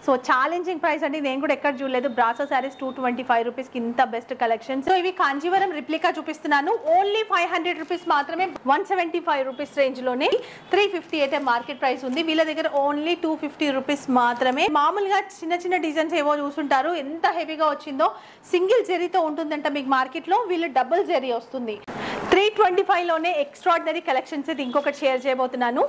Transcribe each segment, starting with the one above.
so challenging price అండి నేను కూడా ఎక్కడ చూడలేదు brasso sarees two twenty five రూపీస్కి ఇంత బెస్ట్ కలెక్షన్ సో ఇవి కాంజీవరం రిప్లికా చూపిస్తున్నాను ఓన్లీ ఫైవ్ హండ్రెడ్ రూపీస్ మాత్రమే వన్ సెవెంటీ ఫైవ్ రూపీస్ రేంజ్లోనే త్రీ ఫిఫ్టీ అయితే మార్కెట్ ప్రైస్ ఉంది వీళ్ళ దగ్గర ఓన్లీ టూ ఫిఫ్టీ రూపీస్ మాత్రమే మామూలుగా చిన్న చిన్న డిజైన్స్ ఏవో చూసుంటారు ఎంత హెవీగా వచ్చిందో సింగిల్ జెరీతో ఉంటుందంట మీకు మార్కెట్లో వీళ్ళు డబుల్ జెరీ వస్తుంది త్రీ ట్వంటీ ఫైవ్లోనే ఎక్స్ట్రాడినరీ కలెక్షన్స్ ఇది ఇంకొకటి షేర్ చేయబోతున్నాను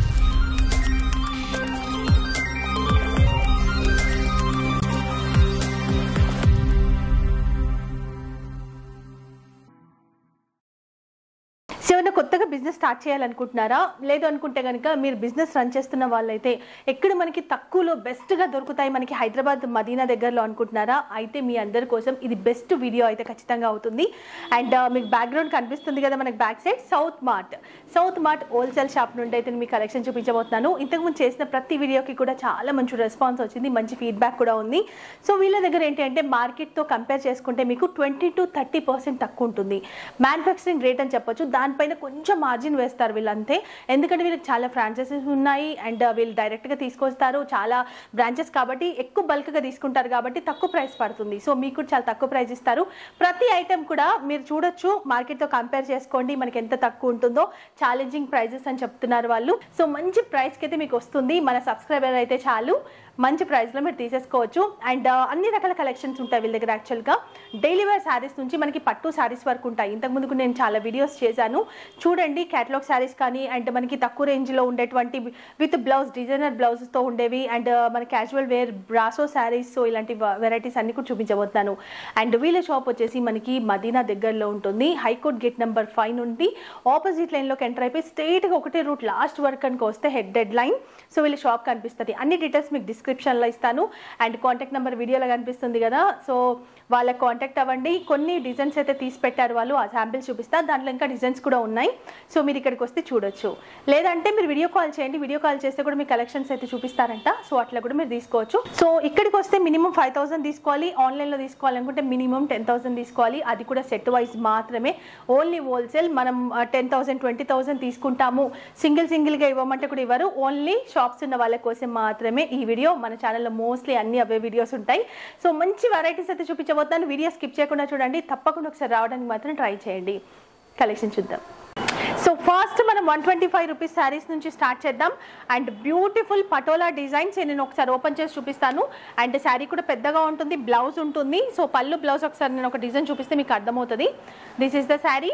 సో ఏమైనా కొత్తగా బిజినెస్ స్టార్ట్ చేయాలనుకుంటున్నారా లేదు అనుకుంటే కనుక మీరు బిజినెస్ రన్ చేస్తున్న వాళ్ళైతే ఎక్కడ మనకి తక్కువలో బెస్ట్గా దొరుకుతాయి మనకి హైదరాబాద్ మదీనా దగ్గరలో అనుకుంటున్నారా అయితే మీ అందరి కోసం ఇది బెస్ట్ వీడియో అయితే ఖచ్చితంగా అవుతుంది అండ్ మీకు బ్యాక్గ్రౌండ్ కనిపిస్తుంది కదా మనకి back side south mart south mart wholesale shop నుండి అయితే మీ కలెక్షన్ చూపించబోతున్నాను ఇంతకుముందు చేసిన ప్రతి వీడియోకి కూడా చాలా మంచి రెస్పాన్స్ వచ్చింది మంచి ఫీడ్బ్యాక్ కూడా ఉంది సో వీళ్ళ దగ్గర ఏంటి అంటే మార్కెట్తో కంపేర్ చేసుకుంటే మీకు ట్వంటీ టు థర్టీ పర్సెంట్ తక్కువ ఉంటుంది మ్యానుఫ్యాక్చరింగ్ రేట్ అని చెప్పొచ్చు దానిపైన కొంచెం మార్జిన్ వేస్తారు వీళ్ళంతే ఎందుకంటే వీళ్ళకి చాలా ఫ్రాంచైజెస్ ఉన్నాయి అండ్ వీళ్ళు డైరెక్ట్గా తీసుకొస్తారు చాలా బ్రాంచెస్ కాబట్టి ఎక్కువ బల్క్గా తీసుకుంటారు కాబట్టి తక్కువ ప్రైస్ పడుతుంది సో మీకు కూడా చాలా తక్కువ ప్రైస్ ఇస్తారు ప్రతి ఐటెం కూడా మీరు చూడొచ్చు మార్కెట్తో కంపేర్ చేసుకోండి మనకి ఎంత తక్కువ ఉంటుందో ఛాలెంజింగ్ ప్రైజెస్ అని చెప్తున్నారు వాళ్ళు సో మంచి ప్రైస్కి అయితే మీకు వస్తుంది మన సబ్స్క్రైబర్ అయితే చాలు మంచి ప్రైస్లో మీరు తీసేసుకోవచ్చు అండ్ అన్ని రకాల కలెక్షన్స్ ఉంటాయి వీళ్ళ దగ్గర యాక్చువల్గా డైలీ వేర్ శారీస్ నుంచి మనకి పట్టు శారీస్ వరకు ఉంటాయి ఇంతకుముందుకు నేను చాలా వీడియోస్ చేశాను చూడండి క్యాటలాగ్ శారీస్ కానీ అండ్ మనకి తక్కువ రేంజ్లో ఉండేటువంటి విత్ బ్లౌజ్ డిజైనర్ బ్లౌజెస్తో ఉండేవి అండ్ మన casual wear brasso sarees so ఇలాంటి వెరైటీస్ అన్ని కూడా చూపించబోతున్నాను అండ్ వీళ్ళ షాప్ వచ్చేసి మనకి మదీనా దగ్గరలో ఉంటుంది హైకోర్ట్ గేట్ నెంబర్ ఫైవ్ నుండి ఆపోజిట్ లైన్లోకి ఎంటర్ అయిపోయి స్ట్రైట్గా ఒకటే రూట్ లాస్ట్ వర్క్ అనుకో వస్తే హెడ్ డెడ్ లైన్ సో వీళ్ళ షాప్ కనిపిస్తుంది అన్ని డీటెయిల్స్ మీకు డిస్క్రిప్షన్లో ఇస్తాను అండ్ కాంటాక్ట్ నెంబర్ వీడియోలో కనిపిస్తుంది కదా సో వాళ్ళకి కాంటాక్ట్ అవ్వండి కొన్ని డిజైన్స్ అయితే తీసి పెట్టారు వాళ్ళు ఆ శాంపిల్స్ చూపిస్తా దాంట్లో ఇంకా డిజైన్స్ కూడా ఉన్నాయి సో మీరు ఇక్కడికి వస్తే చూడొచ్చు లేదంటే మీరు వీడియో కాల్ చేయండి వీడియో కాల్ చేస్తే కూడా మీ కలెక్షన్స్ అయితే చూపిస్తారంట సో అట్లా కూడా మీరు తీసుకోవచ్చు సో ఇక్కడికి వస్తే మినిమం ఫైవ్ థౌసండ్ తీసుకోవాలి ఆన్లైన్లో తీసుకోవాలనుకుంటే మినిమం టెన్ థౌసండ్ తీసుకోవాలి అది కూడా సెట్ వైజ్ మాత్రమే ఓన్లీ హోల్సేల్ మనం టెన్ థౌసండ్ ట్వంటీ థౌసండ్ తీసుకుంటాము సింగిల్ సింగిల్గా ఇవ్వమంటే కూడా ఇవ్వరు ఓన్లీ షాప్స్ ఉన్న వాళ్ళ కోసం మాత్రమే ఈ వీడియో మన ఛానల్లో మోస్ట్లీ అన్ని అవే వీడియోస్ ఉంటాయి సో మంచి వెరైటీస్ అయితే చూపించబోతున్నాను వీడియో స్కిప్ చేయకుండా చూడండి తప్పకుండా ఒకసారి రావడానికి మాత్రం ట్రై చేయండి కలెక్షన్ చూద్దాం సో ఫస్ట్ మనం one twenty five rupees sarees నుంచి స్టార్ట్ చేద్దాం అండ్ బ్యూటిఫుల్ పటోలా డిజైన్స్ నేను ఒకసారి ఓపెన్ చేసి చూపిస్తాను అండ్ శారీ కూడా పెద్దగా ఉంటుంది బ్లౌజ్ ఉంటుంది సో పళ్ళు బ్లౌజ్ ఒకసారి నేను ఒక డిజైన్ చూపిస్తే మీకు అర్థమవుతుంది దిస్ ఇస్ ద శారీ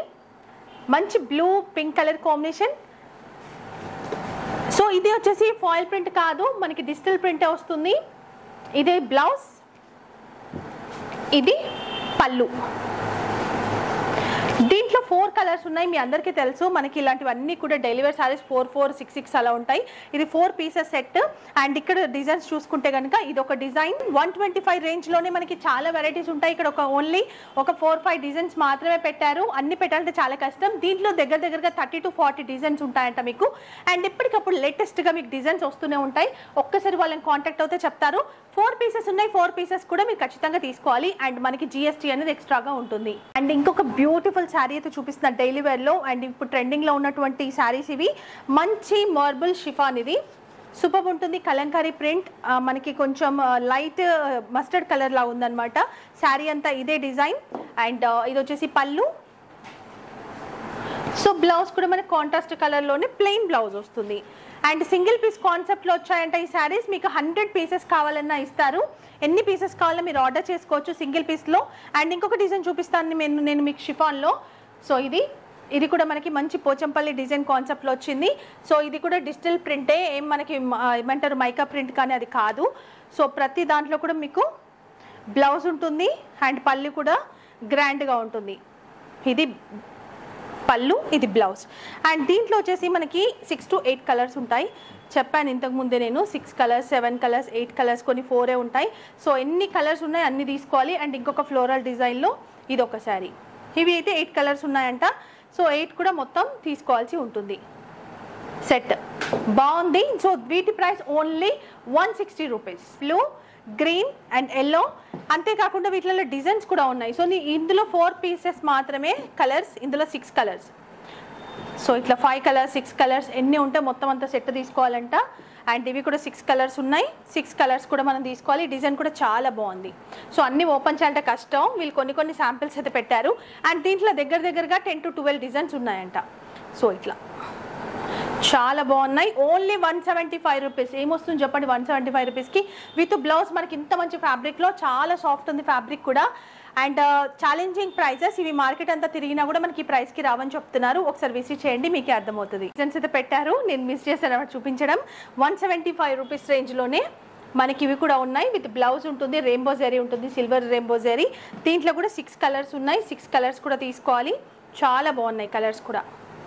మంచి blue pink colour combination so ఇది వచ్చేసి ఫాయిల్ ప్రింట్ కాదు మనకి డిజిటల్ ప్రింటే వస్తుంది ఇదే బ్లౌజ్ ఇది పళ్ళు దీంట్లో ఫోర్ కలర్స్ ఉన్నాయి మీ అందరికీ తెలుసు మనకి ఇలాంటివన్నీ కూడా delivery sarees four four six six అలా ఉంటాయి ఇది ఫోర్ పీసెస్ సెట్ అండ్ ఇక్కడ డిజైన్స్ చూసుకుంటే కనుక ఇది ఒక డిజైన్ వన్ ట్వంటీ ఫైవ్ రేంజ్లోనే మనకి చాలా వెరైటీస్ ఉంటాయి ఇక్కడ ఒక ఓన్లీ ఒక ఫోర్ ఫైవ్ డిజైన్స్ మాత్రమే పెట్టారు అన్ని పెట్టాలంటే చాలా కష్టం దీంట్లో దగ్గర దగ్గరగా థర్టీ టు ఫార్టీ డిజైన్స్ ఉంటాయంట మీకు అండ్ ఇప్పటికప్పుడు లేటెస్ట్గా మీకు డిజైన్స్ వస్తూనే ఉంటాయి ఒక్కసారి వాళ్ళని కాంటాక్ట్ అవుతే చెప్తారు ఫోర్ పీసెస్ ఉన్నాయి ఫోర్ పీసెస్ కూడా మీరు ఖచ్చితంగా తీసుకోవాలి అండ్ మనకి జిఎస్టీ అనేది ఎక్స్ట్రాగా ఉంటుంది అండ్ ఇంకొక బ్యూటిఫుల్ శారీ అయితే చూపిస్తున్న డైలీ వేర్లో అండ్ ఇప్పుడు ట్రెండింగ్లో ఉన్నటువంటి శారీస్ ఇవి మంచి మార్బుల్ షిఫాన్ ఇది సూపర్ ఉంటుంది కలంకారీ ప్రింట్ ఆ, మనకి కొంచెం లైట్ మస్టర్డ్ కలర్ లా ఉందన్నమాట శారీ అంతా ఇదే డిజైన్ అండ్ ఇది వచ్చేసి పళ్ళు సో బ్లౌజ్ కూడా మనకి కాంట్రాస్ట్ కలర్లోనే ప్లెయిన్ బ్లౌజ్ వస్తుంది అండ్ సింగిల్ పీస్ కాన్సెప్ట్లో వచ్చాయంట ఈ శారీస్ మీకు హండ్రెడ్ పీసెస్ కావాలన్నా ఇస్తారు ఎన్ని పీసెస్ కావాలో మీరు ఆర్డర్ చేసుకోవచ్చు సింగిల్ పీస్లో అండ్ ఇంకొక డిజైన్ చూపిస్తాను నేను నేను మీకు షిఫాన్లో సో ఇది ఇది కూడా మనకి మంచి పోచంపల్లి డిజైన్ కాన్సెప్ట్లో వచ్చింది సో ఇది కూడా డిజిటల్ ప్రింటే ఏం మనకి మ- ఏమంటారు మైకా ప్రింట్ కానీ అది కాదు సో ప్రతి దాంట్లో కూడా మీకు బ్లౌజ్ ఉంటుంది అండ్ పళ్ళు కూడా గ్రాండ్గా ఉంటుంది ఇది పళ్ళు ఇది బ్లౌజ్ అండ్ దీంట్లో వచ్చేసి మనకి సిక్స్ టు ఎయిట్ కలర్స్ ఉంటాయి చెప్పాను ఇంతకు ముందే నేను six colours seven colours eight colours కొన్ని ఫోరే ఉంటాయి సో ఎన్ని కలర్స్ ఉన్నాయి అన్ని తీసుకోవాలి అండ్ ఇంకొక ఫ్లోరల్ డిజైన్లో ఇది ఒక శారీ ఇవి అయితే ఎయిట్ కలర్స్ ఉన్నాయంట సో ఎయిట్ కూడా మొత్తం తీసుకోవాల్సి ఉంటుంది సెట్ బాగుంది సో వీటి price only one sixty rupees blue green and yellow అంతేకాకుండా వీటిలో డిజైన్స్ కూడా ఉన్నాయి సో నీ- ఇందులో ఫోర్ పీసెస్ మాత్రమే కలర్స్ ఇందులో సిక్స్ కలర్స్ సో ఇట్లా ఫైవ్ కలర్స్ సిక్స్ కలర్స్ ఎన్ని ఉంటే మొత్తం అంతా సెట్ తీసుకోవాలంట అండ్ ఇవి కూడా సిక్స్ కలర్స్ ఉన్నాయి సిక్స్ కలర్స్ కూడా మనం తీసుకోవాలి ఈ డిజైన్ కూడా చాలా బాగుంది సో అన్ని ఓపెన్ చేయాలంటే కష్టం వీళ్ళు కొన్ని కొన్ని శాంపిల్స్ అయితే పెట్టారు అండ్ దీంట్లో దగ్గర దగ్గరగా టెన్ టు ట్వెల్వ్ డిజైన్స్ ఉన్నాయంట సో ఇట్లా చాలా బాగున్నాయి only one seventy five rupees ఏమొస్తుంది చెప్పండి వన్ సెవెంటీ ఫైవ్ రూపీస్కి విత్ బ్లౌజ్ మనకి ఇంత మంచి ఫ్యాబ్రిక్లో చాలా సాఫ్ట్ ఉంది ఫ్యాబ్రిక్ కూడా అండ్ ఛాలెంజింగ్ ప్రైజెస్ ఇవి మార్కెట్ అంతా తిరిగినా కూడా మనకి ఈ ప్రైస్కి రావని చెప్తున్నారు ఒకసారి విజిట్ చేయండి మీకే అర్థమవుతుంది డిజైన్స్ అయితే పెట్టారు నేను మిస్ చేశాను అన్నమాట చూపించడం వన్ సెవెంటీ ఫైవ్ రూపీస్ రేంజ్లోనే మనకి ఇవి కూడా ఉన్నాయి విత్ బ్లౌజ్ ఉంటుంది రెయిన్బో జరీ ఉంటుంది సిల్వర్ రెయిన్బో జరీ దీంట్లో కూడా సిక్స్ కలర్స్ ఉన్నాయి సిక్స్ కలర్స్ కూడా తీసుకోవాలి చాలా బాగున్నాయి కలర్స్ కూడా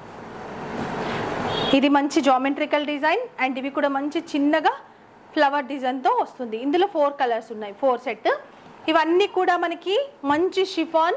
ఇది మంచి జామెట్రికల్ డిజైన్ అండ్ ఇవి కూడా మంచి చిన్నగా ఫ్లవర్ డిజైన్తో వస్తుంది ఇందులో ఫోర్ కలర్స్ ఉన్నాయి ఫోర్ సెట్ ఇవన్నీ కూడా మనకి మంచి షిఫాన్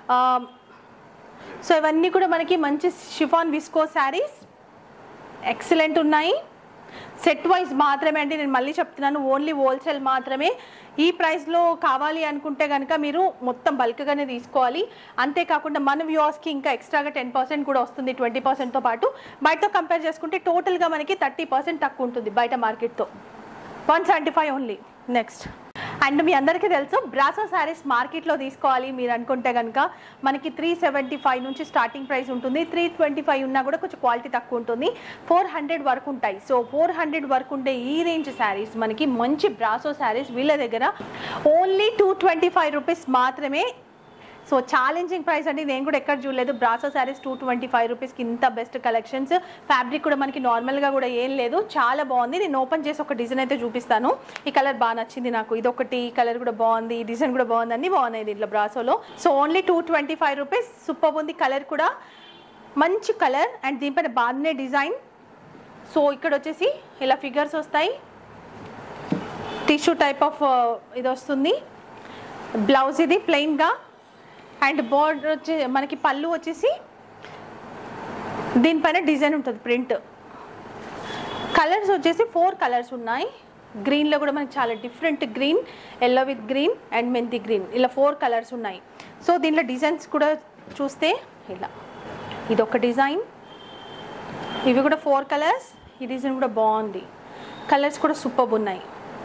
సో ఇవన్నీ కూడా మనకి మంచి షిఫాన్ విస్కో శారీస్ ఎక్సలెంట్ ఉన్నాయి సెట్ వైజ్ మాత్రమే అండి నేను మళ్ళీ చెప్తున్నాను ఓన్లీ హోల్సేల్ మాత్రమే ఈ ప్రైస్లో కావాలి అనుకుంటే కనుక మీరు మొత్తం బల్క్గానే తీసుకోవాలి అంతేకాకుండా మన వ్యూవర్స్కి ఇంకా ఎక్స్ట్రాగా టెన్ పర్సెంట్ కూడా వస్తుంది ట్వంటీ పర్సెంట్తో పాటు బయటతో కంపేర్ చేసుకుంటే టోటల్గా మనకి థర్టీ పర్సెంట్ తక్కువ ఉంటుంది బయట మార్కెట్తో one seventy five only next and మీ అందరికీ తెలుసు బ్రాసో శారీస్ మార్కెట్లో తీసుకోవాలి మీరు అనుకుంటే కనుక మనకి త్రీ సెవెంటీ ఫైవ్ నుంచి స్టార్టింగ్ ప్రైస్ ఉంటుంది త్రీ ట్వంటీ ఫైవ్ ఉన్నా కూడా కొంచెం క్వాలిటీ తక్కువ ఉంటుంది ఫోర్ హండ్రెడ్ వరకు ఉంటాయి సో ఫోర్ హండ్రెడ్ వరకు ఉండే ఈ రేంజ్ శారీస్ మనకి మంచి బ్రాసో శారీస్ వీళ్ళ దగ్గర only two twenty five rupees మాత్రమే సో ఛాలెంజింగ్ ప్రైస్ అండి నేను కూడా ఎక్కడ చూడలేదు brasso sarees two twenty five రూపీస్కి ఇంత బెస్ట్ కలెక్షన్స్ ఫ్యాబ్రిక్ కూడా మనకి నార్మల్గా కూడా ఏం లేదు చాలా బాగుంది నేను ఓపెన్ చేసి ఒక డిజైన్ అయితే చూపిస్తాను ఈ కలర్ బాగా నచ్చింది నాకు ఇదొకటి ఈ కలర్ కూడా బాగుంది ఈ డిజైన్ కూడా బాగుంది అన్ని బాగున్నాయి దీంట్లో బ్రాసోలో so only two twenty five rupees super ఉంది కలర్ కూడా మంచి కలర్ అండ్ దీనిపైన బాగానే డిజైన్ సో ఇక్కడ వచ్చేసి ఇలా ఫిగర్స్ వస్తాయి టిష్యూ టైప్ ఆఫ్ ఇది వస్తుంది బ్లౌజ్ ఇది ప్లెయిన్గా అండ్ బోర్డర్ వచ్చి మనకి పళ్ళు వచ్చేసి దీనిపైన డిజైన్ ఉంటుంది ప్రింట్ కలర్స్ వచ్చేసి ఫోర్ కలర్స్ ఉన్నాయి గ్రీన్లో కూడా మనకి చాలా different green yellow with green and మెంతి గ్రీన్ ఇలా ఫోర్ కలర్స్ ఉన్నాయి సో దీంట్లో డిజైన్స్ కూడా చూస్తే ఇలా ఇది ఒక డిజైన్ ఇవి కూడా ఫోర్ కలర్స్ ఈ డిజైన్ కూడా బాగుంది కలర్స్ కూడా సూపర్ ఉన్నాయి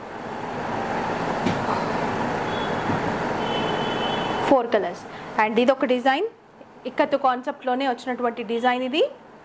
ఫోర్ కలర్స్ అండ్ ఇది ఒక డిజైన్ ఇక్కత్ కాన్సెప్ట్లోనే వచ్చినటువంటి డిజైన్ ఇది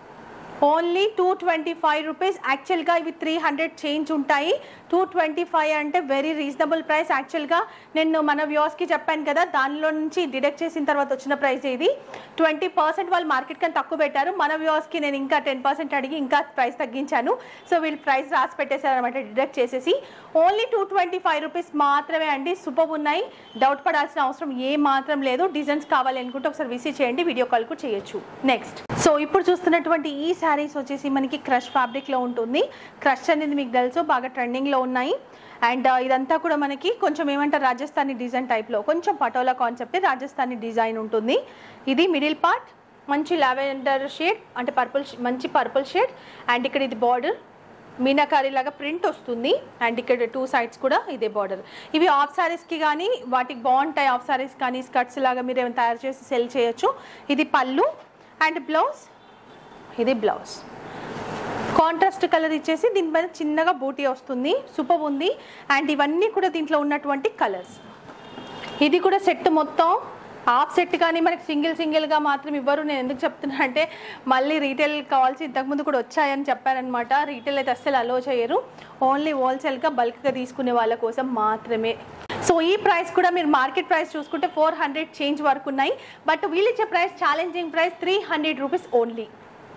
only two twenty five rupees యాక్చువల్గా ఇవి త్రీ హండ్రెడ్ చేంజ్ ఉంటాయి టూ ట్వంటీ ఫైవ్ అంటే వెరీ రీజనబుల్ ప్రైస్ యాక్చువల్గా నేను మన వ్యూస్కి చెప్పాను కదా దానిలో నుంచి డిడక్ట్ చేసిన తర్వాత వచ్చిన ప్రైస్ ఇది ట్వంటీ పర్సెంట్ వాళ్ళు మార్కెట్ కన్నా తక్కువ పెట్టారు మన వ్యూస్కి నేను ఇంకా టెన్ పర్సెంట్ అడిగి ఇంకా ప్రైస్ తగ్గించాను సో వీళ్ళు ప్రైస్ రాసి పెట్టేశారు అనమాట డిడక్ట్ చేసేసి only two twenty five rupees మాత్రమే అండి సూపర్ ఉన్నాయి డౌట్ పడాల్సిన అవసరం ఏ మాత్రం లేదు డిజైన్స్ కావాలి అనుకుంటే ఒకసారి విసిట్ చేయండి వీడియో కాల్ కూడా చేయొచ్చు నెక్స్ట్ సో ఇప్పుడు చూస్తున్నటువంటి ఈ శారీస్ వచ్చేసి మనకి క్రష్ ఫ్యాబ్రిక్లో ఉంటుంది క్రష్ అనేది మీకు తెలుసు బాగా ట్రెండింగ్లో ఉన్నాయి అండ్ ఇదంతా కూడా మనకి కొంచెం ఏమంటారు రాజస్థానీ డిజైన్ టైప్లో కొంచెం పటోలా కాన్సెప్ట్ రాజస్థానీ డిజైన్ ఉంటుంది ఇది మిడిల్ పార్ట్ మంచి లావెండర్ షేడ్ అంటే పర్పుల్ మంచి పర్పుల్ షేడ్ అండ్ ఇక్కడ ఇది బార్డర్ మీనాకారి లాగా ప్రింట్ వస్తుంది అండ్ ఇక్కడ టూ సైడ్స్ కూడా ఇదే బార్డర్ ఇవి ఆఫ్ సారీస్కి కానీ వాటికి బాగుంటాయి ఆఫ్ సారీస్ కానీ స్కర్ట్స్ లాగా మీరు ఏమైనా తయారు చేసి సెల్ చేయొచ్చు ఇది పళ్ళు అండ్ బ్లౌజ్ ఇది బ్లౌజ్ కాంట్రాస్ట్ కలర్ ఇచ్చేసి దీనిపైన చిన్నగా బూటీ వస్తుంది సూపర్ ఉంది అండ్ ఇవన్నీ కూడా దీంట్లో ఉన్నటువంటి కలర్స్ ఇది కూడా సెట్ మొత్తం హాఫ్ సెట్ కానీ మనకి సింగిల్ సింగిల్గా మాత్రం ఇవ్వరు నేను ఎందుకు చెప్తున్నా అంటే మళ్ళీ రీటైల్ కావాల్సి ఇంతకుముందు కూడా వచ్చాయని చెప్పారనమాట రీటైల్ అయితే అస్సలు అలో చేయరు ఓన్లీ హోల్సేల్గా బల్క్గా తీసుకునే వాళ్ళ కోసం మాత్రమే సో ఈ ప్రైస్ కూడా మీరు మార్కెట్ ప్రైస్ చూసుకుంటే ఫోర్ హండ్రెడ్ చేంజ్ వరకు ఉన్నాయి బట్ వీళ్ళు ఇచ్చే price challenging price three hundred rupees only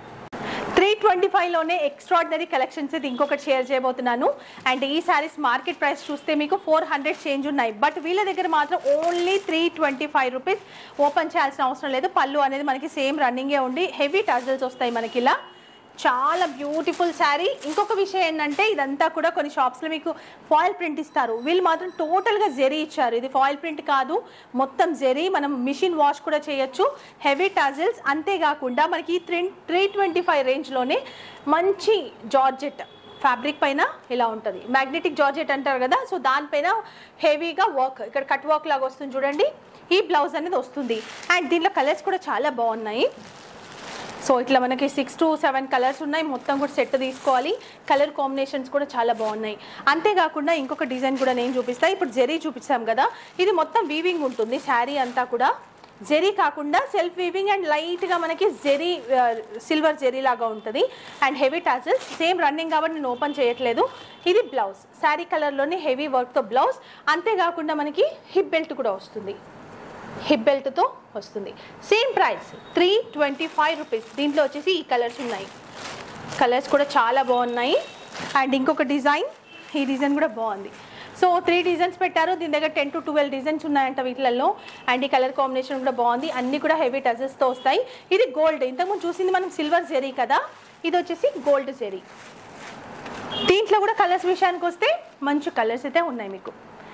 three twenty ఫైవ్లోనే ఎక్స్ట్రాడినరీ కలెక్షన్స్ ఇది ఇంకొకటి షేర్ చేయబోతున్నాను అండ్ ఈ శారీస్ మార్కెట్ ప్రైస్ చూస్తే మీకు ఫోర్ హండ్రెడ్ చేంజ్ ఉన్నాయి బట్ వీళ్ళ దగ్గర మాత్రం only three twenty five rupees open చేయాల్సిన అవసరం లేదు పళ్ళు అనేది మనకి సేమ్ రన్నింగే ఉండి హెవీ టజల్స్ వస్తాయి మనకి ఇలా చాలా బ్యూటిఫుల్ శారీ ఇంకొక విషయం ఏంటంటే ఇదంతా కూడా కొన్ని షాప్స్లో మీకు ఫాయిల్ ప్రింట్ ఇస్తారు వీళ్ళు మాత్రం టోటల్గా జెరీ ఇచ్చారు ఇది ఫాయిల్ ప్రింట్ కాదు మొత్తం జెరీ మనం మిషన్ వాష్ కూడా చేయొచ్చు హెవీ టాజిల్స్ అంతేకాకుండా మనకి త్రీ త్రీ ట్వంటీ ఫైవ్ రేంజ్లోనే మంచి జార్జెట్ ఫ్యాబ్రిక్ పైన ఇలా ఉంటుంది మ్యాగ్నెటిక్ జార్జెట్ అంటారు కదా సో దానిపైన హెవీగా వర్క్ ఇక్కడ కట్ వర్క్ లాగా వస్తుంది చూడండి ఈ బ్లౌజ్ అనేది వస్తుంది అండ్ దీంట్లో కలర్స్ కూడా చాలా బాగున్నాయి సో ఇట్లా మనకి సిక్స్ టు సెవెన్ కలర్స్ ఉన్నాయి మొత్తం కూడా సెట్ తీసుకోవాలి కలర్ కాంబినేషన్స్ కూడా చాలా బాగున్నాయి అంతేకాకుండా ఇంకొక డిజైన్ కూడా నేను చూపిస్తా ఇప్పుడు జెరీ చూపించాం కదా ఇది మొత్తం వీవింగ్ ఉంటుంది శారీ అంతా కూడా జెరీ కాకుండా సెల్ఫ్ వీవింగ్ అండ్ లైట్గా మనకి జెరీ సిల్వర్ జెరీ లాగా ఉంటుంది and heavy tassels same running కాబట్టి నేను ఓపెన్ చేయట్లేదు ఇది బ్లౌజ్ శారీ కలర్లోనే హెవీ వర్క్తో బ్లౌజ్ అంతేకాకుండా మనకి హిప్ బెల్ట్ కూడా వస్తుంది హిప్ బెల్ట్తో వస్తుంది same price three twenty five rupees దీంట్లో వచ్చేసి ఈ కలర్స్ ఉన్నాయి కలర్స్ కూడా చాలా బాగున్నాయి అండ్ ఇంకొక డిజైన్ ఈ డిజైన్ కూడా బాగుంది సో త్రీ డిజైన్స్ పెట్టారు దీని దగ్గర టెన్ టు ట్వెల్వ్ డిజైన్స్ ఉన్నాయంట వీటిలలో అండ్ ఈ కలర్ కాంబినేషన్ కూడా బాగుంది అన్నీ కూడా హెవీ టజెస్తో వస్తాయి ఇది గోల్డ్ ఇంతకుముందు చూసింది మనం సిల్వర్ జెరీ కదా ఇది వచ్చేసి గోల్డ్ జెరీ దీంట్లో కూడా కలర్స్ విషయానికి వస్తే మంచి కలర్స్ అయితే ఉన్నాయి మీకు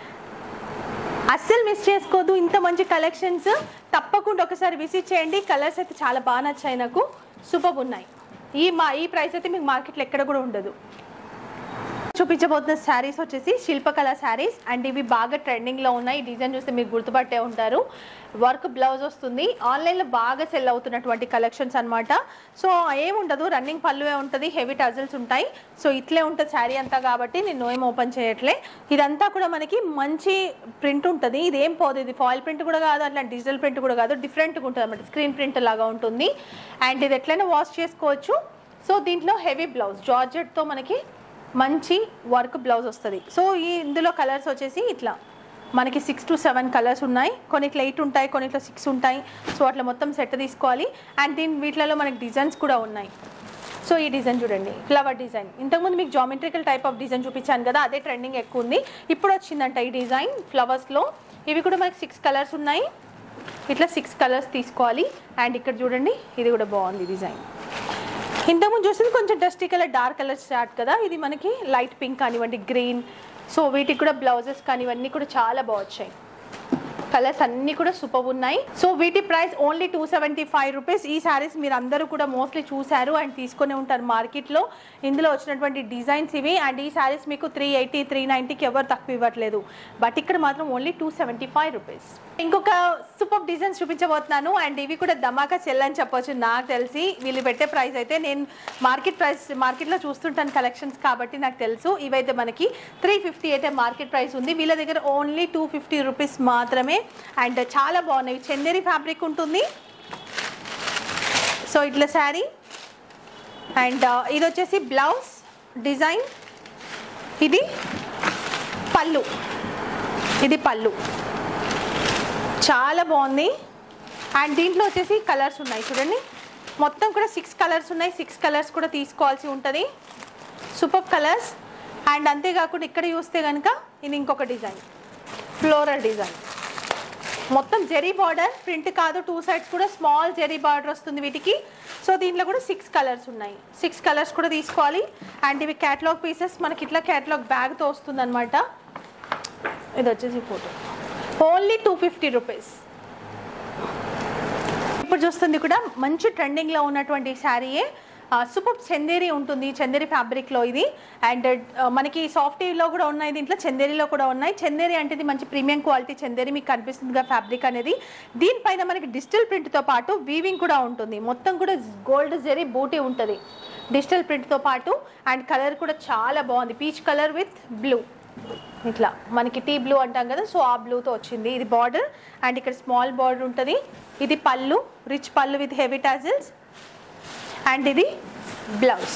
అస్సలు మిస్ చేసుకోవద్దు ఇంత మంచి కలెక్షన్స్ తప్పకుండా ఒకసారి విజిట్ చేయండి కలర్స్ అయితే చాలా బాగా నచ్చాయి నాకు సూపర్ ఉన్నాయి ఈ మా ఈ ప్రైస్ అయితే మీకు మార్కెట్లో ఎక్కడ కూడా ఉండదు చూపించబోతున్న శారీస్ వచ్చేసి శిల్పకళ శారీస్ అండ్ ఇవి బాగా ట్రెండింగ్లో ఉన్నాయి ఈ డిజైన్ చూస్తే మీరు గుర్తుపట్టే ఉంటారు వర్క్ బ్లౌజ్ వస్తుంది ఆన్లైన్లో బాగా సెల్ అవుతున్నటువంటి కలెక్షన్స్ అన్నమాట సో ఏముండదు రన్నింగ్ పళ్ళువే ఉంటుంది హెవీ టజల్స్ ఉంటాయి సో ఇట్లే ఉంటుంది శారీ అంతా కాబట్టి నేను ఏం ఓపెన్ చేయట్లే ఇదంతా కూడా మనకి మంచి ప్రింట్ ఉంటుంది ఇది ఏం పోదు ఇది ఫాయిల్ ప్రింట్ కూడా కాదు అట్లా డిజిటల్ ప్రింట్ కూడా కాదు డిఫరెంట్గా ఉంటుంది అనమాట స్క్రీన్ ప్రింట్ లాగా ఉంటుంది అండ్ ఇది ఎట్లయినా వాష్ చేసుకోవచ్చు సో దీంట్లో హెవీ బ్లౌజ్ జార్జెట్తో మనకి మంచి వర్క్ బ్లౌజ్ వస్తుంది సో ఈ ఇందులో కలర్స్ వచ్చేసి ఇట్లా మనకి సిక్స్ టు సెవెన్ కలర్స్ ఉన్నాయి కొన్నిట్లో ఎయిట్ ఉంటాయి కొన్నిట్లో సిక్స్ ఉంటాయి సో అట్లా మొత్తం సెట్ తీసుకోవాలి అండ్ దీని వీటిలలో మనకి డిజైన్స్ కూడా ఉన్నాయి సో ఈ డిజైన్ చూడండి ఫ్లవర్ డిజైన్ ఇంతకుముందు మీకు జామెట్రికల్ టైప్ ఆఫ్ డిజైన్ చూపించాను కదా అదే ట్రెండింగ్ ఎక్కువ ఉంది ఇప్పుడు వచ్చిందంట ఈ డిజైన్ ఫ్లవర్స్లో ఇవి కూడా మనకి సిక్స్ కలర్స్ ఉన్నాయి ఇట్లా సిక్స్ కలర్స్ తీసుకోవాలి అండ్ ఇక్కడ చూడండి ఇది కూడా బాగుంది డిజైన్ ఇంతకుముందు చూసింది కొంచెం dusty colour dark colour start కదా ఇది మనకి లైట్ పింక్ కానివ్వండి గ్రీన్ సో వీటికి కూడా బ్లౌజెస్ కానీ ఇవన్నీ కూడా చాలా బాగా వచ్చాయి కలర్స్ అన్నీ కూడా సూపర్ ఉన్నాయి సో వీటి price only two seventy five rupees ఈ శారీస్ మీరు అందరూ కూడా మోస్ట్లీ చూశారు అండ్ తీసుకొని ఉంటారు మార్కెట్లో ఇందులో వచ్చినటువంటి డిజైన్స్ ఇవి అండ్ ఈ శారీస్ మీకు త్రీ ఎయిటీ త్రీ నైంటీకి ఎవరు తక్కువ ఇవ్వట్లేదు బట్ ఇక్కడ మాత్రం only two seventy five rupees ఇంకొక సూపర్ డిజైన్స్ చూపించబోతున్నాను అండ్ ఇవి కూడా ధమాకా సెల్ అని చెప్పొచ్చు నాకు తెలిసి వీళ్ళు పెట్టే ప్రైస్ అయితే నేను మార్కెట్ ప్రైస్ మార్కెట్లో చూస్తుంటాను కలెక్షన్స్ కాబట్టి నాకు తెలుసు ఇవైతే మనకి త్రీ ఫిఫ్టీ అయితే మార్కెట్ ప్రైస్ ఉంది వీళ్ళ దగ్గర ఓన్లీ టూ ఫిఫ్టీ రూపీస్ మాత్రమే అండ్ చాలా బాగున్నాయి చందేరి ఫ్యాబ్రిక్ ఉంటుంది సో ఇట్లా శారీ అండ్ ఇది వచ్చేసి బ్లౌజ్ డిజైన్ ఇది పళ్ళు ఇది పళ్ళు చాలా బాగుంది అండ్ దీంట్లో వచ్చేసి కలర్స్ ఉన్నాయి చూడండి మొత్తం కూడా సిక్స్ కలర్స్ ఉన్నాయి సిక్స్ కలర్స్ కూడా తీసుకోవాల్సి ఉంటుంది సూపర్ కలర్స్ అండ్ అంతేకాకుండా ఇక్కడ చూస్తే కనుక ఇది ఇంకొక డిజైన్ ఫ్లోరల్ డిజైన్ మొత్తం జెరీ బార్డర్ ప్రింట్ కాదు టూ సైడ్స్ కూడా స్మాల్ జెరీ బార్డర్ వస్తుంది వీటికి సో దీంట్లో కూడా సిక్స్ కలర్స్ ఉన్నాయి సిక్స్ కలర్స్ కూడా తీసుకోవాలి అండ్ ఇవి క్యాటలాగ్ పీసెస్ మనకి ఇట్లా క్యాటలాగ్ బ్యాగ్తో వస్తుంది అనమాట ఇది వచ్చేసి photo only two fifty rupees ఇప్పుడు చూస్తుంది కూడా మంచి ట్రెండింగ్లో ఉన్నటువంటి శారీయే సూపర్ చందేరి ఉంటుంది చందేరి ఫ్యాబ్రిక్లో ఇది అండ్ మనకి సాఫ్టీలో కూడా ఉన్నాయి దీంట్లో చందేరిలో కూడా ఉన్నాయి చందేరి అంటే ఇది మంచి ప్రీమియం క్వాలిటీ చందేరి మీకు కనిపిస్తుందిగా ఫ్యాబ్రిక్ అనేది దీనిపైన మనకి డిజిటల్ ప్రింట్తో పాటు వీవింగ్ కూడా ఉంటుంది మొత్తం కూడా గోల్డ్ జెరీ బూటీ ఉంటుంది డిజిటల్ ప్రింట్తో పాటు అండ్ కలర్ కూడా చాలా బాగుంది పీచ్ కలర్ విత్ బ్లూ ఇట్లా మనకి టీ బ్లూ అంటాం కదా సో ఆ బ్లూతో వచ్చింది ఇది బార్డర్ అండ్ ఇక్కడ స్మాల్ బార్డర్ ఉంటుంది ఇది పళ్ళు రిచ్ పళ్ళు విత్ హెవీ టాజిల్స్ అండ్ ఇది బ్లౌజ్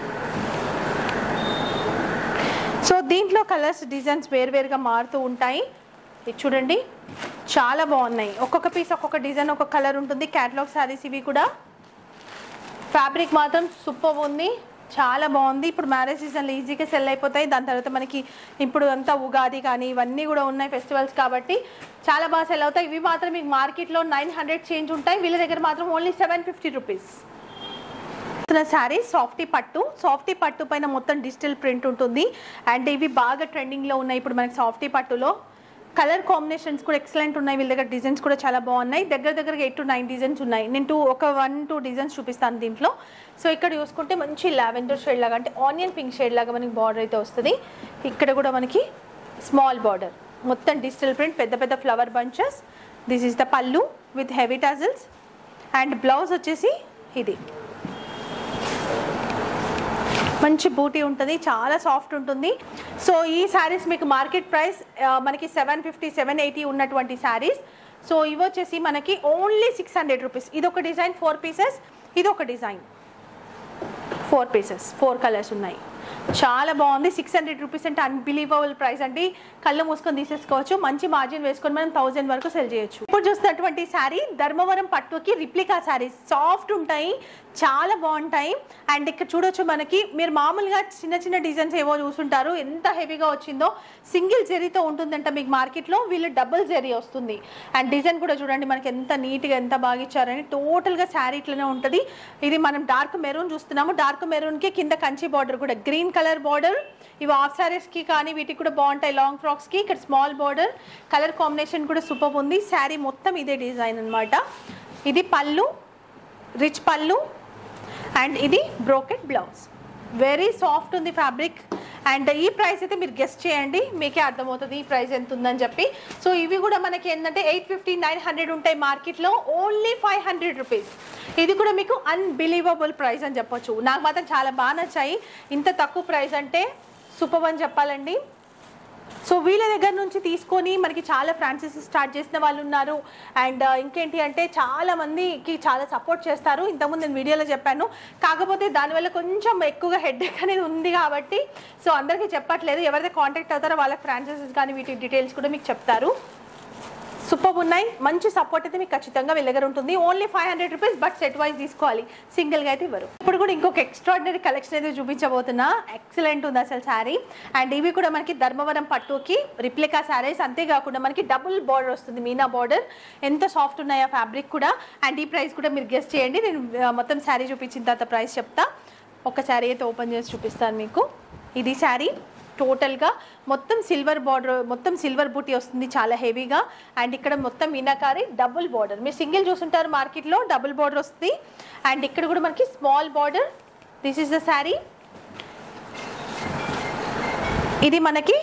సో దీంట్లో కలర్స్ డిజైన్స్ వేరువేరుగా మారుతూ ఉంటాయి ఇది చూడండి చాలా బాగున్నాయి ఒక్కొక్క పీస్ ఒక్కొక్క డిజైన్ ఒక్కొక్క కలర్ ఉంటుంది క్యాటలాగ్ శారీస్ ఇవి కూడా ఫ్యాబ్రిక్ మాత్రం సూపర్ ఉంది చాలా బాగుంది ఇప్పుడు మ్యారేజ్ సీజన్లో ఈజీగా సెల్ అయిపోతాయి దాని తర్వాత మనకి ఇప్పుడు అంతా ఉగాది కానీ ఇవన్నీ కూడా ఉన్నాయి ఫెస్టివల్స్ కాబట్టి చాలా బాగా సెల్ అవుతాయి ఇవి మాత్రం మీకు మార్కెట్లో నైన్ హండ్రెడ్ చేంజ్ ఉంటాయి వీళ్ళ దగ్గర మాత్రం only seven fifty rupees saree softy పట్టు సాఫ్టీ పట్టు పైన మొత్తం డిజిటల్ ప్రింట్ ఉంటుంది అండ్ ఇవి బాగా ట్రెండింగ్లో ఉన్నాయి ఇప్పుడు మనకి సాఫ్టీ పట్టులో కలర్ కాంబినేషన్స్ కూడా ఎక్సలెంట్ ఉన్నాయి వీళ్ళ దగ్గర డిజైన్స్ కూడా చాలా బాగున్నాయి దగ్గర దగ్గరగా ఎయిట్ టు నైన్ డిజైన్స్ ఉన్నాయి నేను టూ ఒక వన్ టూ డిజైన్స్ చూపిస్తాను దీంట్లో సో ఇక్కడ చూసుకుంటే మంచి లావెండర్ షేడ్ లాగా అంటే ఆనియన్ పింక్ షేడ్ లాగా మనకి బార్డర్ అయితే వస్తుంది ఇక్కడ కూడా మనకి స్మాల్ బార్డర్ మొత్తం డిజిటల్ ప్రింట్ పెద్ద పెద్ద flower bunches this is the పళ్ళు with heavy tassels and blouse వచ్చేసి ఇది మంచి బూటీ ఉంటుంది చాలా సాఫ్ట్ ఉంటుంది సో ఈ శారీస్ మీకు మార్కెట్ ప్రైస్ మనకి సెవెన్ ఫిఫ్టీ సెవెన్ ఎయిటీ ఉన్నటువంటి శారీస్ సో ఇవి వచ్చేసి మనకి ఓన్లీ సిక్స్ హండ్రెడ్ రూపీస్ ఇది ఒక డిజైన్ ఫోర్ పీసెస్ ఇది ఒక design four pieces four colours ఉన్నాయి చాలా బాగుంది సిక్స్ హండ్రెడ్ రూపీస్ అంటే అన్బిలీవబుల్ ప్రైస్ అండి కళ్ళు మూసుకొని తీసేసుకోవచ్చు మంచి మార్జిన్ వేసుకొని మనం థౌజండ్ వరకు సెల్ చేయొచ్చు ఇప్పుడు చూస్తున్నటువంటి శారీ ధర్మవరం పట్టుకి రిప్లికా శారీస్ సాఫ్ట్ ఉంటాయి చాలా బాగుంటాయి అండ్ ఇక్కడ చూడొచ్చు మనకి మీరు మామూలుగా చిన్న చిన్న డిజైన్స్ ఏవో చూసుంటారు ఎంత హెవీగా వచ్చిందో సింగిల్ జెరీతో ఉంటుందంట మీకు మార్కెట్లో వీళ్ళు డబుల్ జెరీ వస్తుంది అండ్ డిజైన్ కూడా చూడండి మనకి ఎంత నీట్గా ఎంత బాగా ఇచ్చారని టోటల్గా శారీ ఇట్లనే ఉంటుంది ఇది మనం డార్క్ మెరూన్ చూస్తున్నాము డార్క్ మెరూన్కి కింద కంచి బార్డర్ కూడా గ్రీన్ కలర్ బార్డర్ ఇవి ఆఫ్ శారీస్కి కానీ వీటికి కూడా బాగుంటాయి లాంగ్ ఫ్రాక్స్కి ఇక్కడ స్మాల్ బార్డర్ కలర్ కాంబినేషన్ కూడా సూపర్ ఉంది శారీ మొత్తం ఇదే డిజైన్ అన్నమాట ఇది పళ్ళు రిచ్ పళ్ళు అండ్ ఇది బ్రోకెట్ బ్లౌజ్ వెరీ సాఫ్ట్ ఉంది ఫ్యాబ్రిక్ అండ్ ఈ ప్రైస్ అయితే మీరు గెస్ట్ చేయండి మీకే అర్థమవుతుంది ఈ ప్రైస్ ఎంత ఉందని చెప్పి సో ఇవి కూడా మనకి ఏంటంటే ఎయిట్ ఫిఫ్టీ నైన్ హండ్రెడ్ ఉంటాయి మార్కెట్లో ఓన్లీ ఫైవ్ హండ్రెడ్ రూపీస్ ఇది కూడా మీకు అన్బిలీవబుల్ ప్రైస్ అని చెప్పొచ్చు నాకు మాత్రం చాలా బాగా నచ్చాయి ఇంత తక్కువ ప్రైస్ అంటే సూపర్ అని చెప్పాలండి సో వీళ్ళ దగ్గర నుంచి తీసుకొని మనకి చాలా ఫ్రాంచైజీ స్టార్ట్ చేసిన వాళ్ళు ఉన్నారు అండ్ ఇంకేంటి అంటే చాలా మందికి చాలా సపోర్ట్ చేస్తారు ఇంతకుముందు నేను వీడియోలో చెప్పాను కాకపోతే దానివల్ల కొంచెం ఎక్కువగా హెడ్ఏక్ అనేది ఉంది కాబట్టి సో అందరికీ చెప్పట్లేదు ఎవరైతే కాంటాక్ట్ అవుతారో వాళ్ళకి ఫ్రాంచైజీస్ కానీ వీటి డీటెయిల్స్ కూడా మీకు చెప్తారు సూపర్ ఉన్నాయి మంచి సపోర్ట్ అయితే మీకు ఖచ్చితంగా వీళ్ళ దగ్గర ఉంటుంది only five hundred rupees but set wise తీసుకోవాలి సింగిల్గా అయితే ఇవ్వరు ఇప్పుడు కూడా ఇంకొక ఎక్స్ట్రాడినరీ కలెక్షన్ అయితే చూపించబోతున్నా ఎక్సలెంట్ ఉంది అసలు శారీ అండ్ ఇవి కూడా మనకి ధర్మవరం పట్టుకి రిప్లికా శారీస్ అంతేకాకుండా మనకి డబుల్ బార్డర్ వస్తుంది మీనా బార్డర్ ఎంత సాఫ్ట్ ఉన్నాయి ఆ ఫ్యాబ్రిక్ కూడా అండ్ ఈ ప్రైస్ కూడా మీరు గెస్ట్ చేయండి నేను ఆ, మొత్తం శారీ చూపించిన తర్వాత ప్రైస్ చెప్తా ఒక శారీ అయితే ఓపెన్ చేసి చూపిస్తాను మీకు ఇది శారీ టోటల్గా మొత్తం సిల్వర్ బార్డర్ మొత్తం సిల్వర్ బూటీ వస్తుంది చాలా హెవీగా అండ్ ఇక్కడ మొత్తం మీనాకారి డబుల్ బార్డర్ మీరు సింగిల్ చూసుంటారు మార్కెట్లో డబుల్ బార్డర్ వస్తుంది అండ్ ఇక్కడ కూడా మనకి small border this is the sari ఇది మనకి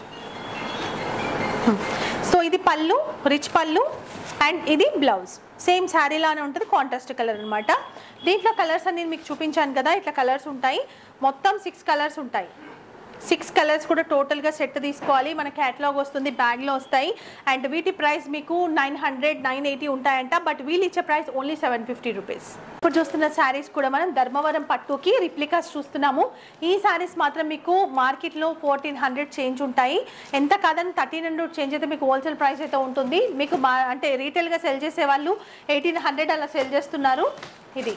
సో ఇది పళ్ళు రిచ్ పళ్ళు అండ్ ఇది బ్లౌజ్ సేమ్ శారీలానే ఉంటుంది కాంట్రాస్ట్ కలర్ అనమాట దీంట్లో కలర్స్ అనేది మీకు చూపించాను కదా ఇట్లా కలర్స్ ఉంటాయి మొత్తం సిక్స్ కలర్స్ ఉంటాయి సిక్స్ కలర్స్ కూడా టోటల్గా సెట్ తీసుకోవాలి మన క్యాటలాగ్ వస్తుంది బ్యాగ్లో వస్తాయి అండ్ వీటి ప్రైస్ మీకు నైన్ హండ్రెడ్ నైన్ ఎయిటీ ఉంటాయంట బట్ వీళ్ళు ఇచ్చే price only seven fifty rupees ఇప్పుడు చూస్తున్న శారీస్ కూడా మనం ధర్మవరం పట్టుకి రిప్లికాస్ చూస్తున్నాము ఈ శారీస్ మాత్రం మీకు మార్కెట్లో ఫోర్టీన్ హండ్రెడ్ చేంజ్ ఉంటాయి ఎంత కాదని థర్టీన్ హండ్రెడ్ చేంజ్ అయితే మీకు హోల్సేల్ ప్రైస్ అయితే ఉంటుంది మీకు మా అంటే రీటైల్గా సెల్ చేసే వాళ్ళు ఎయిటీన్ హండ్రెడ్ అలా సెల్ చేస్తున్నారు ఇది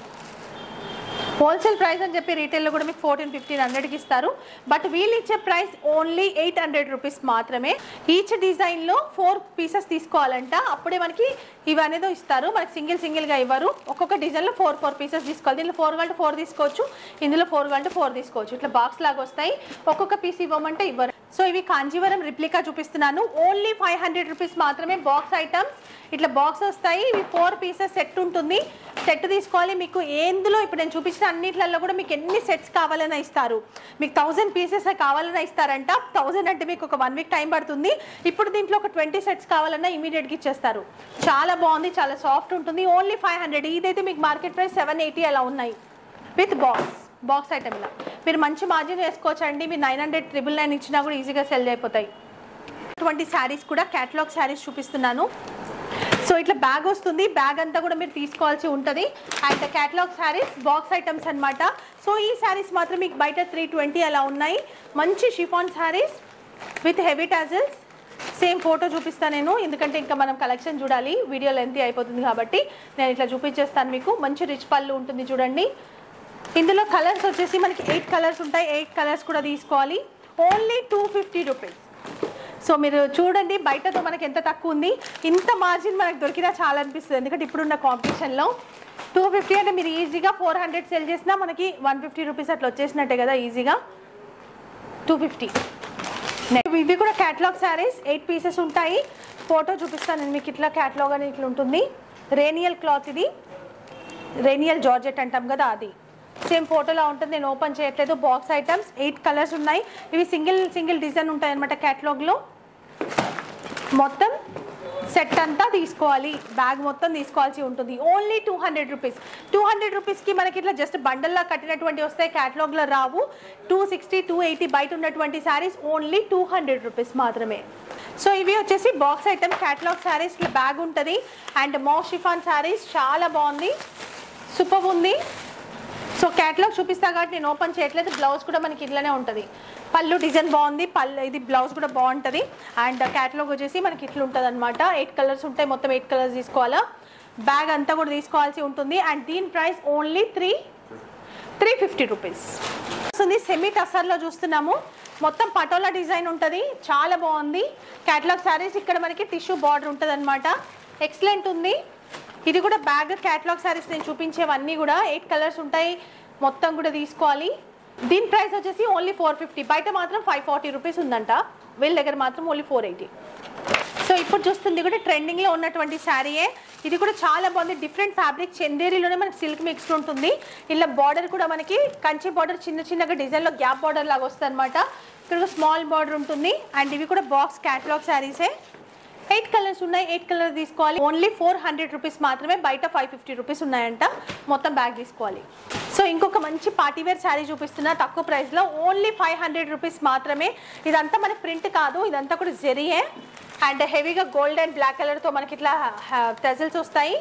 హోల్సేల్ ప్రైస్ అని చెప్పి రీటైల్లో కూడా మీకు ఫోర్టీన్ ఫిఫ్టీన్ హండ్రెడ్కి ఇస్తారు బట్ వీళ్ళు ఇచ్చే price only eight hundred rupees మాత్రమే ఈచ్ డిజైన్లో ఫోర్ పీసెస్ తీసుకోవాలంట అప్పుడే మనకి ఇవి అనేది ఇస్తారు మనకి సింగిల్ సింగిల్గా ఇవ్వరు ఒక్కొక్క డిజైన్లో ఫోర్ ఫోర్ పీసెస్ తీసుకోవాలి దీనిలో ఫోర్ కంటే ఫోర్ తీసుకోవచ్చు ఇందులో ఫోర్ కంటే ఫోర్ తీసుకోవచ్చు ఇట్లా బాక్స్ లాగా వస్తాయి ఒక్కొక్క పీస్ ఇవ్వమంటే ఇవ్వరు సో ఇవి కాంజీవరం రిప్లికా చూపిస్తున్నాను ఓన్లీ ఫైవ్ హండ్రెడ్ రూపీస్ మాత్రమే బాక్స్ ఐటమ్స్ ఇట్లా బాక్స్ వస్తాయి ఇవి ఫోర్ పీసెస్ సెట్ ఉంటుంది సెట్ తీసుకోవాలి మీకు ఎందులో ఇప్పుడు నేను చూపించిన అన్నిట్లలో కూడా మీకు ఎన్ని సెట్స్ కావాలన్నా ఇస్తారు మీకు థౌజండ్ పీసెస్ కావాలన్నా ఇస్తారంట థౌజండ్ అంటే మీకు ఒక వన్ వీక్ టైం పడుతుంది ఇప్పుడు దీంట్లో ఒక ట్వంటీ సెట్స్ కావాలన్నా ఇమీడియట్గా ఇచ్చేస్తారు చాలా బాగుంది చాలా సాఫ్ట్ ఉంటుంది ఓన్లీ ఫైవ్ హండ్రెడ్ ఇదైతే మీకు మార్కెట్ ప్రైస్ సెవెన్ ఎయిటీ అలా ఉన్నాయి విత్ బాక్స్ బాక్స్ ఐటమ్ ఇలా మీరు మంచి మార్జిన్ వేసుకోవచ్చు అండి మీరు నైన్ హండ్రెడ్ ట్రిపుల్ నైన్ ఇచ్చినా కూడా ఈజీగా సెల్ అయిపోతాయి అటువంటి శారీస్ కూడా క్యాటలాగ్ శారీస్ చూపిస్తున్నాను సో ఇట్లా బ్యాగ్ వస్తుంది బ్యాగ్ అంతా కూడా మీరు తీసుకోవాల్సి ఉంటుంది and catalogue saris box items అన్నమాట సో ఈ శారీస్ మాత్రం మీకు బయట త్రీ ట్వంటీ అలా ఉన్నాయి మంచి chiffon saris with heavy tassels same photo చూపిస్తాను నేను ఎందుకంటే ఇంకా మనం కలెక్షన్ చూడాలి వీడియో లెంత్ అయిపోతుంది కాబట్టి నేను ఇట్లా చూపించేస్తాను మీకు మంచి రిచ్ పళ్ళు ఉంటుంది చూడండి ఇందులో కలర్స్ వచ్చేసి మనకి ఎయిట్ కలర్స్ ఉంటాయి ఎయిట్ కలర్స్ కూడా తీసుకోవాలి only two fifty rupees so మీరు చూడండి బయటతో మనకి ఎంత తక్కువ ఉంది ఇంత మార్జిన్ మనకు దొరికినా చాలా అనిపిస్తుంది ఎందుకంటే ఇప్పుడున్న కాంపిటీషన్లో టూ ఫిఫ్టీ అంటే మీరు ఈజీగా ఫోర్ హండ్రెడ్ సెల్ చేసినా మనకి వన్ ఫిఫ్టీ రూపీస్ అట్లా వచ్చేసినట్టే కదా ఈజీగా టూ ఫిఫ్టీ ఇవి కూడా క్యాటలాగ్ శారీస్ ఎయిట్ పీసెస్ ఉంటాయి ఫోటో చూపిస్తాను నేను మీకు ఇట్లా క్యాటలాగ్ అని ఇట్లా ఉంటుంది రేనియల్ క్లాత్ ఇది రేనియల్ జార్జెట్ అంటాం కదా అది సేమ్ ఫోటోలా ఉంటుంది నేను ఓపెన్ చేయట్లేదు బాక్స్ ఐటమ్స్ ఎయిట్ కలర్స్ ఉన్నాయి ఇవి సింగిల్ సింగిల్ డిజైన్ ఉంటాయి అనమాట క్యాటలాగ్లో మొత్తం సెట్ అంతా తీసుకోవాలి బ్యాగ్ మొత్తం తీసుకోవాల్సి ఉంటుంది only two hundred rupees two hundred రూపీస్కి మనకి ఇట్లా జస్ట్ బండల్లా కట్టినటువంటి వస్తాయి క్యాటలాగ్లో రావు టూ సిక్స్టీ టూ ఎయిటీ బయట ఉన్నటువంటి saris only two hundred rupees మాత్రమే సో ఇవి వచ్చేసి box item catalogue saris bag ఉంటుంది అండ్ మో షిఫాన్ శారీస్ చాలా బాగుంది సూపర్ ఉంది సో క్యాటలాగ్ చూపిస్తా కాబట్టి నేను ఓపెన్ చేయట్లేదు బ్లౌజ్ కూడా మనకి ఇట్లనే ఉంటుంది పళ్ళు డిజైన్ బాగుంది పళ్ళు ఇది బ్లౌజ్ కూడా బాగుంటుంది అండ్ క్యాటలాగ్ వచ్చేసి మనకి ఇట్లా ఉంటుంది అనమాట ఎయిట్ కలర్స్ ఉంటాయి మొత్తం ఎయిట్ కలర్స్ తీసుకోవాలా బ్యాగ్ అంతా కూడా తీసుకోవాల్సి ఉంటుంది అండ్ దీని price only three three fifty rupees వస్తుంది సెమీ టసర్లో చూస్తున్నాము మొత్తం పటోలా డిజైన్ ఉంటుంది చాలా బాగుంది క్యాటలాగ్ శారీస్ ఇక్కడ మనకి టిష్యూ బార్డర్ ఉంటుంది అనమాట ఎక్సలెంట్ ఉంది ఇది కూడా బ్యాగ్ క్యాటలాగ్ శారీస్ నేను చూపించేవన్నీ కూడా ఎయిట్ కలర్స్ ఉంటాయి మొత్తం కూడా తీసుకోవాలి దీని ప్రైస్ వచ్చేసి ఓన్లీ ఫోర్ ఫిఫ్టీ బయట మాత్రం ఫైవ్ ఫార్టీ రూపీస్ ఉందంట వీళ్ళ దగ్గర మాత్రం ఓన్లీ ఫోర్ ఎయిటీ సో ఇప్పుడు చూస్తుంది కూడా ట్రెండింగ్లో ఉన్నటువంటి శారీయే ఇది కూడా చాలా బాగుంది డిఫరెంట్ ఫ్యాబ్రిక్ చందేరిలోనే మనకి సిల్క్ మిక్స్డ్ ఉంటుంది ఇలా బార్డర్ కూడా మనకి కంచి బార్డర్ చిన్న చిన్నగా డిజైన్లో గ్యాప్ బార్డర్ లాగా వస్తుంది అనమాట ఇక్కడ స్మాల్ బార్డర్ ఉంటుంది అండ్ ఇవి కూడా బాక్స్ క్యాటలాగ్ శారీసే ఎయిట్ కలర్స్ ఉన్నాయి ఎయిట్ కలర్ తీసుకోవాలి ఓన్లీ ఫోర్ హండ్రెడ్ రూపీస్ మాత్రమే బయట ఫైవ్ ఫిఫ్టీ రూపీస్ ఉన్నాయంట మొత్తం బ్యాగ్ తీసుకోవాలి సో ఇంకొక మంచి పార్టీవేర్ శారీ చూపిస్తున్నా తక్కువ ప్రైస్లో ఓన్లీ ఫైవ్ హండ్రెడ్ రూపీస్ మాత్రమే ఇదంతా మన ప్రింట్ కాదు ఇదంతా కూడా జెరియే అండ్ హెవీగా గోల్డ్ అండ్ బ్లాక్ కలర్తో మనకి ఇట్లా టెజల్స్ వస్తాయి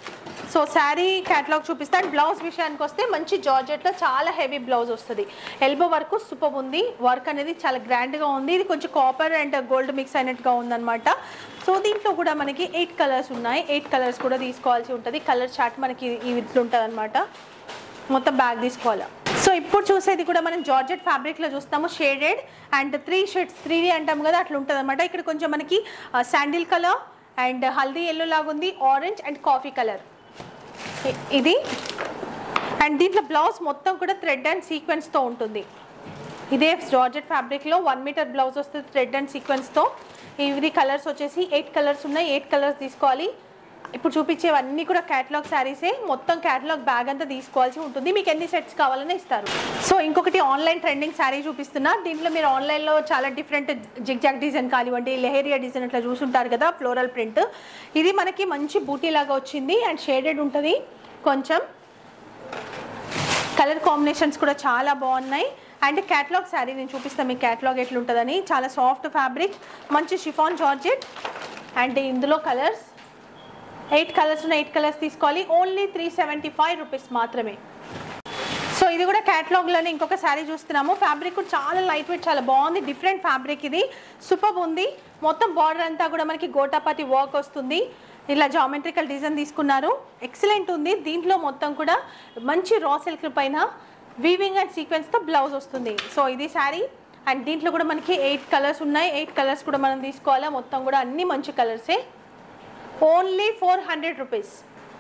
సో శారీ క్యాటలాగ్ చూపిస్తాను బ్లౌజ్ విషయానికి వస్తే మంచి జార్జెట్లో చాలా హెవీ బ్లౌజ్ వస్తుంది ఎల్బో వర్క్ సూపర్ ఉంది వర్క్ అనేది చాలా గ్రాండ్గా ఉంది ఇది కొంచెం కాపర్ అండ్ గోల్డ్ మిక్స్ అయినట్టుగా ఉందన్నమాట సో దీంట్లో కూడా మనకి ఎయిట్ కలర్స్ ఉన్నాయి ఎయిట్ కలర్స్ కూడా తీసుకోవాల్సి ఉంటుంది కలర్ చార్ట్ మనకి ఇది ఇట్లుంటుంది అనమాట మొత్తం బ్యాగ్ తీసుకోవాలి సో ఇప్పుడు చూసేది కూడా మనం జార్జెట్ ఫ్యాబ్రిక్లో చూస్తాము shaded and three shades three అంటాం కదా అట్లా ఉంటుంది అనమాట ఇక్కడ కొంచెం మనకి sandal colour and haldi yellow లాగా ఉంది ఆరెంజ్ అండ్ కాఫీ కలర్ ఇది అండ్ దీంట్లో బ్లౌజ్ మొత్తం కూడా థ్రెడ్ అండ్ సీక్వెన్స్తో ఉంటుంది ఇదే జార్జెట్ ఫ్యాబ్రిక్లో వన్ మీటర్ బ్లౌజ్ వస్తుంది థ్రెడ్ అండ్ సీక్వెన్స్తో ఇవి కలర్స్ వచ్చేసి ఎయిట్ కలర్స్ ఉన్నాయి ఎయిట్ కలర్స్ తీసుకోవాలి ఇప్పుడు చూపించేవన్నీ కూడా క్యాటలాగ్ శారీసే మొత్తం క్యాటలాగ్ బ్యాగ్ అంతా తీసుకోవాల్సి ఉంటుంది మీకు ఎన్ని సెట్స్ కావాలన్నా ఇస్తారు సో ఇంకొకటి ఆన్లైన్ ట్రెండింగ్ శారీ చూపిస్తున్నా దీంట్లో మీరు ఆన్లైన్లో చాలా డిఫరెంట్ జిగ్జాగ్ డిజైన్ కానివ్వండి లెహేరియా డిజైన్ అట్లా చూసుంటారు కదా ఫ్లోరల్ ప్రింట్ ఇది మనకి మంచి బూటీ లాగా వచ్చింది అండ్ షేడెడ్ ఉంటుంది కొంచెం కలర్ కాంబినేషన్స్ కూడా చాలా బాగున్నాయి అండ్ క్యాటలాగ్ శారీ నేను చూపిస్తాను మీకు క్యాటలాగ్ ఎట్లుంటుందని చాలా సాఫ్ట్ ఫ్యాబ్రిక్ మంచి షిఫాన్ జార్జెట్ అండ్ ఇందులో కలర్స్ ఎయిట్ కలర్స్ ఉన్న ఎయిట్ కలర్స్ తీసుకోవాలి only three seventy five rupees మాత్రమే సో ఇది కూడా క్యాటలాగ్లోనే ఇంకొక శారీ చూస్తున్నాము ఫ్యాబ్రిక్ కూడా చాలా లైట్ వెయిట్ చాలా బాగుంది డిఫరెంట్ ఫ్యాబ్రిక్ ఇది సూపర్ ఉంది మొత్తం బార్డర్ అంతా కూడా మనకి గోటాపతి వర్క్ వస్తుంది ఇలా జామెట్రికల్ డిజైన్ తీసుకున్నారు ఎక్సలెంట్ ఉంది దీంట్లో మొత్తం కూడా మంచి రా సిల్క్ పైన వీవింగ్ అండ్ సీక్వెన్స్తో బ్లౌజ్ వస్తుంది సో ఇది శారీ అండ్ దీంట్లో కూడా మనకి ఎయిట్ కలర్స్ ఉన్నాయి ఎయిట్ కలర్స్ కూడా మనం తీసుకోవాలా మొత్తం కూడా అన్ని మంచి కలర్సే only four hundred rupees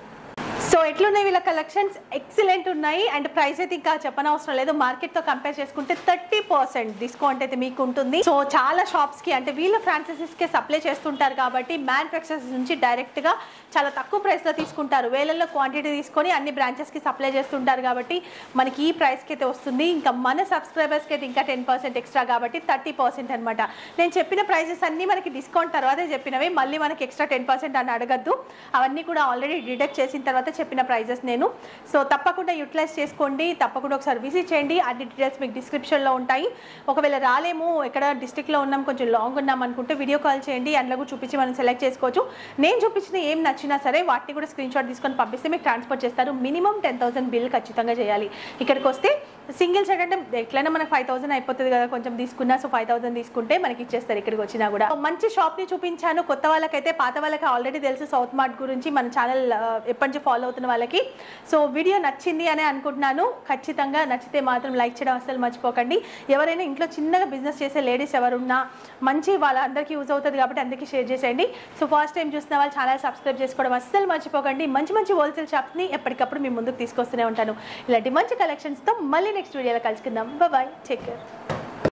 so ఎట్లున్నాయి వీళ్ళ కలెక్షన్స్ ఎక్సలెంట్ ఉన్నాయి అండ్ ప్రైస్ అయితే ఇంకా చెప్పనవసరం లేదు మార్కెట్తో కంపేర్ చేసుకుంటే థర్టీ పర్సెంట్ డిస్కౌంట్ అయితే మీకు ఉంటుంది సో చాలా షాప్స్కి అంటే వీళ్ళ ఫ్రాంచైజీస్కి సప్లై చేస్తుంటారు కాబట్టి మ్యానుఫ్యాక్చర్స్ నుంచి డైరెక్ట్గా చాలా తక్కువ ప్రైస్లో తీసుకుంటారు వేలల్లో క్వాంటిటీ తీసుకొని అన్ని బ్రాంచెస్కి సప్లై చేస్తుంటారు కాబట్టి మనకి ఈ ప్రైస్కి అయితే వస్తుంది ఇంకా మన సబ్స్క్రైబర్స్కి అయితే ఇంకా టెన్ పర్సెంట్ ఎక్స్ట్రా కాబట్టి థర్టీ పర్సెంట్ అనమాట నేను చెప్పిన ప్రైజెస్ అన్నీ మనకి డిస్కౌంట్ తర్వాతే చెప్పినవి మళ్ళీ మనకి ఎక్స్ట్రా టెన్ పర్సెంట్ అని అడగద్దు అవన్నీ కూడా ఆల్రెడీ డిడక్ట్ చేసిన తర్వాత చెప్పిన ప్రైజెస్ నేను సో తప్పకుండా యూటిలైజ్ చేసుకోండి తప్పకుండా ఒకసారి విజిట్ చేయండి అన్ని డీటెయిల్స్ మీకు డిస్క్రిప్షన్లో ఉంటాయి ఒకవేళ రాలేము ఎక్కడ డిస్టిక్లో ఉన్నాం కొంచెం లాంగ్ ఉన్నాం అనుకుంటే వీడియో కాల్ చేయండి అందులో కూడా చూపించి మనం సెలెక్ట్ చేసుకోవచ్చు నేను చూపించిన ఏం నచ్చినా సరే వాటిని కూడా స్క్రీన్ షాట్ తీసుకొని పంపిస్తే మీకు ట్రాన్స్ఫర్ చేస్తారు మినిమం టెన్ థౌసండ్ బిల్ ఖచ్చితంగా చేయాలి ఇక్కడికి వస్తే సింగిల్ సెట్ అంటే ఎట్లయినా మనకి ఫైవ్ థౌసండ్ అయిపోతుంది కదా కొంచెం తీసుకున్నా సో ఫైవ్ థౌసండ్ తీసుకుంటే మనకి ఇచ్చేస్తారు ఇక్కడికి వచ్చినా కూడా మంచి షాప్ని చూపించాను కొత్త వాళ్ళకైతే పాత వాళ్ళకి ఆల్రెడీ తెలుసు సౌత్ మార్ట్ గురించి మన ఛానల్ ఎప్పటి నుంచి ఫాలో అవుతున్న వాళ్ళకి సో వీడియో నచ్చింది అని అనుకుంటున్నాను ఖచ్చితంగా నచ్చితే మాత్రం లైక్ చేయడం అస్సలు మర్చిపోకండి ఎవరైనా ఇంట్లో చిన్నగా బిజినెస్ చేసే లేడీస్ ఎవరున్నా మంచి వాళ్ళందరికీ యూజ్ అవుతుంది కాబట్టి అందరికీ షేర్ చేసేయండి సో ఫస్ట్ టైం చూసిన వాళ్ళు ఛానల్ సబ్స్క్రైబ్ చేసుకోవడం అస్సలు మర్చిపోకండి మంచి మంచి హోల్సేల్ షాప్ని ఎప్పటికప్పుడు మీ ముందుకు తీసుకొస్తూనే ఉంటాను ఇలాంటి మంచి కలెక్షన్స్తో మళ్ళీ నెక్స్ట్ వీడియోలో కలుసుకుందాం బాయ్ టేక్ కేర్